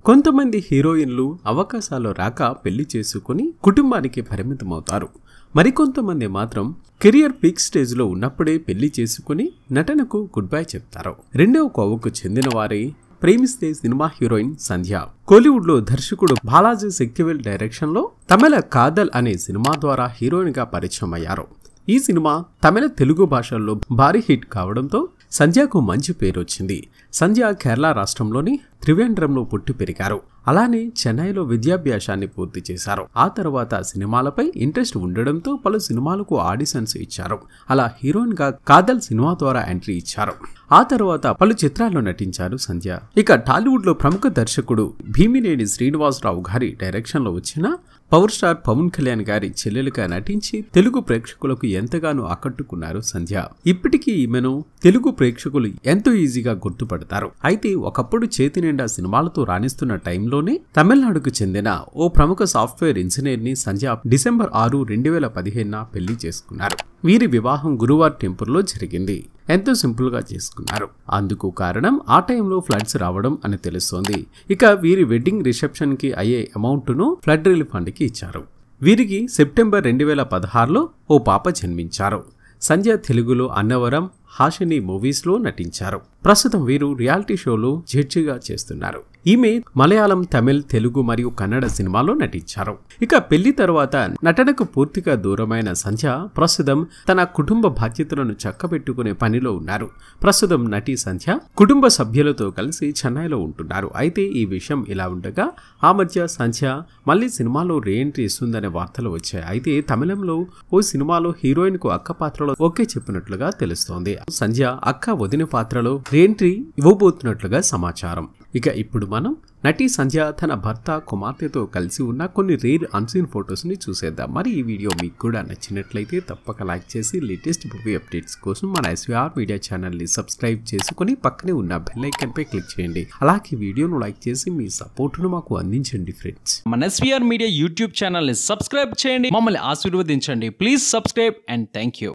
కొంతమంది హీరోయిన్లు అవకాశాలు రాక పెళ్లి చేసుకుని కుటుంబానికి పరిమితమవుతారు మరికొంతమంది మాత్రం కెరియర్ పీక్ స్టేజ్లో ఉన్నప్పుడే పెళ్లి చేసుకుని నటనకు గుడ్ బై చెప్తారు రెండవ కోవకు చెందిన వారే ప్రేమిస్తే సినిమా హీరోయిన్ సంధ్య కోలీవుడ్ లో దర్శకుడు బాలాజీ శక్తివేల్ డైరెక్షన్ లో తమిళ కాదల్ అనే సినిమా ద్వారా హీరోయిన్ గా పరిచయం అయ్యారు ఈ సినిమా తమిళ తెలుగు భాషల్లో భారీ హిట్ కావడంతో సంధ్యకు మంచి పేరు వచ్చింది సంధ్య కేరళ రాష్ట్రంలోని త్రివేంద్రంలో పుట్టి పెరిగారు అలానే చెన్నైలో విద్యాభ్యాసాన్ని పూర్తి చేశారు ఆ తర్వాత సినిమాలపై ఇంట్రెస్ట్ ఉండడంతో పలు సినిమాలకు ఆడిషన్స్ ఇచ్చారు అలా హీరోయిన్ గా కాదల్ సినిమా ద్వారా ఎంట్రీ ఇచ్చారు ఆ తర్వాత పలు చిత్రాల్లో నటించారు సంధ్య ఇక టాలీవుడ్ లో ప్రముఖ దర్శకుడు భీమినేని శ్రీనివాసరావు గారి డైరెక్షన్ లో వచ్చిన పవర్ స్టార్ పవన్ కళ్యాణ్ గారి చెల్లెలుగా నటించి తెలుగు ప్రేక్షకులకు ఎంతగానో ఆకట్టుకున్నారు సంధ్య ఇప్పటికీ ఈమెను తెలుగు ప్రేక్షకులు ఎంతో ఈజీగా గుర్తుపడతారు అయితే ఒకప్పుడు చేతి నిండా సినిమాలతో రాణిస్తున్న టైంలోనే తమిళనాడుకు చెందిన ఓ ప్రముఖ సాఫ్ట్వేర్ ఇంజనీర్ ని సంధ్య డిసెంబర్ ఆరు రెండు వేల పదిహేనున పెళ్లి చేసుకున్నారు వీరి వివాహం గురువార్ టెంపుల్లో జరిగింది ఎంతో సింపుల్ గా చేసుకున్నారు అందుకు కారణం ఆ టైంలో ఫ్లడ్స్ రావడం అని తెలుస్తోంది ఇక వీరి వెడ్డింగ్ రిసెప్షన్ కి అయ్యే అమౌంట్ ను ఫ్లడ్ రిలీఫ్ ఫండ్ కి ఇచ్చారు వీరికి సెప్టెంబర్ రెండు వేల పదహారులో ఓ పాప జన్మించారు సంధ్య తెలుగులో అన్నవరం హాషిని మూవీస్లో నటించారు ప్రస్తుతం వీరు రియాలిటీ షోలో జడ్జిగా చేస్తున్నారు ఈమె మలయాళం తమిళ్ తెలుగు మరియు కన్నడ సినిమాలో నటించారు ఇక పెళ్లి తర్వాత నటనకు పూర్తిగా దూరమైన సంధ్య ప్రస్తుతం తన కుటుంబ బాధ్యతలను చక్కబెట్టుకునే పనిలో ఉన్నారు ప్రస్తుతం నటి సంధ్య కుటుంబ సభ్యులతో కలిసి చెన్నైలో ఉంటున్నారు అయితే ఈ విషయం ఇలా ఉండగా ఆ మధ్య సంధ్య మళ్ళీ సినిమాలో రీఎంట్రీ ఇస్తుందనే వార్తలు వచ్చాయి అయితే తమిళంలో ఓ సినిమాలో హీరోయిన్ కు అక్క పాత్రలో ఓకే చెప్పినట్లుగా తెలుస్తోంది సంధ్య అక్క వదిన పాత్రలో రీఎంట్రీ ఇవ్వబోతున్నట్లుగా సమాచారం ఇక ఇప్పుడు మనం నటి సంధ్య తన భర్త కుమార్తెతో కలిసి ఉన్న కొన్ని రేర్ అన్సీన్ ఫొటోస్ ని చూసేద్దాం మరి ఈ వీడియో మీకు కూడా నచ్చినట్లయితే తప్పక లైక్ చేసి లేటెస్ట్ మూవీ అప్డేట్స్ కోసం మన ఎస్వీఆర్ మీడియా ఛానల్ ని సబ్స్క్రైబ్ చేసుకుని పక్కనే ఉన్న బెల్ ఐకన్ పై క్లిక్ చేయండి అలాగే వీడియోను లైక్ చేసి మీ సపోర్టును మాకు అందించండి ఫ్రెండ్స్ మన ఎస్వీఆర్ మీడియా యూట్యూబ్ ఛానల్ని సబ్స్క్రైబ్ చేయండి మమ్మల్ని ఆశీర్వదించండి please subscribe and thank you